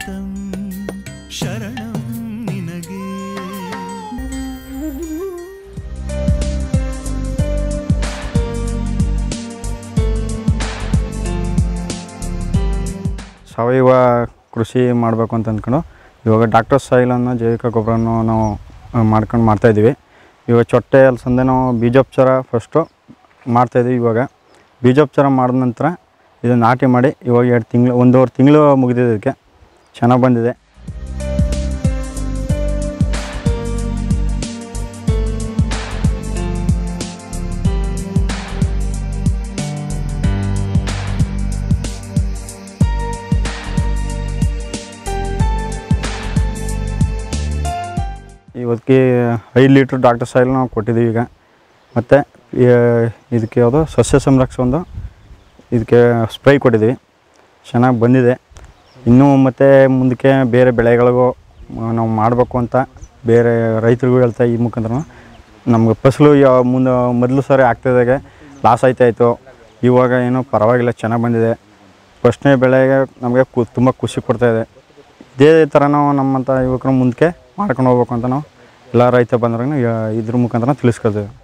ಶತಂ ಶರಣಂ ನಿನಗೆ ಸಾವಯವ ಕೃಷಿ ಮಾಡಬೇಕು ಅಂತ ಅಂದ್ಕೊಂಡು ಇವಾಗ ಡಾಕ್ಟರ್ ಸಾಯಿಲನ್ನು ಜೈವಿಕ ಗೊಬ್ಬರವನ್ನು ನಾವು ಆ, ಮಾಡ್ಕೊಂಡು ಮಾಡ್ತಾಯಿದ್ದೀವಿ ಇವಾಗ ಚೊಟ್ಟೆ ಅಲಸಂದೆ ನಾವು ಬೀಜೋಪಚಾರ ಫಸ್ಟು ಮಾಡ್ತಾಯಿದ್ದೀವಿ ಇವಾಗ ಬೀಜೋಪಚಾರ ಮಾಡಿದ ನಂತರ ಇದು ನಾಟಿ ಮಾಡಿ ಇವಾಗ ಎರಡು ತಿಂಗಳು ಒಂದೂವರೆ ತಿಂಗಳು ಮುಗಿದಿದೆ ಇದಕ್ಕೆ ಚೆನ್ನಾಗಿ ಬಂದಿದೆ ಇವತ್ತಿಗೆ ಐದು ಲೀಟ್ರ್ ಡಾಕ್ಟರ್ ಸಾಯಿಲ್ ನಾವು ಕೊಟ್ಟಿದ್ದೀವಿ ಈಗ ಮತ್ತು ಇದಕ್ಕೆ ಯಾವುದು ಸಸ್ಯ ಸಂರಕ್ಷ ಒಂದು ಇದಕ್ಕೆ ಸ್ಪ್ರೈ ಕೊಟ್ಟಿದ್ದೀವಿ ಚೆನ್ನಾಗಿ ಬಂದಿದೆ ಇನ್ನೂ ಮತ್ತು ಮುಂದಕ್ಕೆ ಬೇರೆ ಬೆಳೆಗಳಿಗೂ ಮ- ನಾವು ಮಾಡಬೇಕು ಅಂತ ಬೇರೆ ರೈತರಿಗೂ ಹೇಳ್ತಾ ಈ ಮುಖಾಂತರ ನಮ್ಗೆ ಫಸಲು ಯಾವ ಮುಂದೆ ಮೊದಲು ಸಾರಿ ಆಗ್ತಿದ್ದಾಗೆ ಲಾಸ್ ಆಯ್ತಾಯಿತ್ತು ಇವಾಗ ಏನೋ ಪರವಾಗಿಲ್ಲ ಚೆನ್ನಾಗಿ ಬಂದಿದೆ ಫಸ್ಟ್ನೇ ಬೆಳೆಗೆ ನಮಗೆ ಕು ತುಂಬ ಖುಷಿ ಕೊಡ್ತಾಯಿದೆ ಇದೇ ಥರ ನಾವು ನಮ್ಮಂಥ ಯುವಕರು ಮುಂದಕ್ಕೆ ಮಾಡ್ಕೊಂಡು ಹೋಗ್ಬೇಕು ಅಂತ ನಾವು ಎಲ್ಲ ರೈತ ಬಂದ್ರಿಗೆ ಇದ್ರ ಮುಖಾಂತರ ತಿಳಿಸ್ಕೊಳ್ತೇವೆ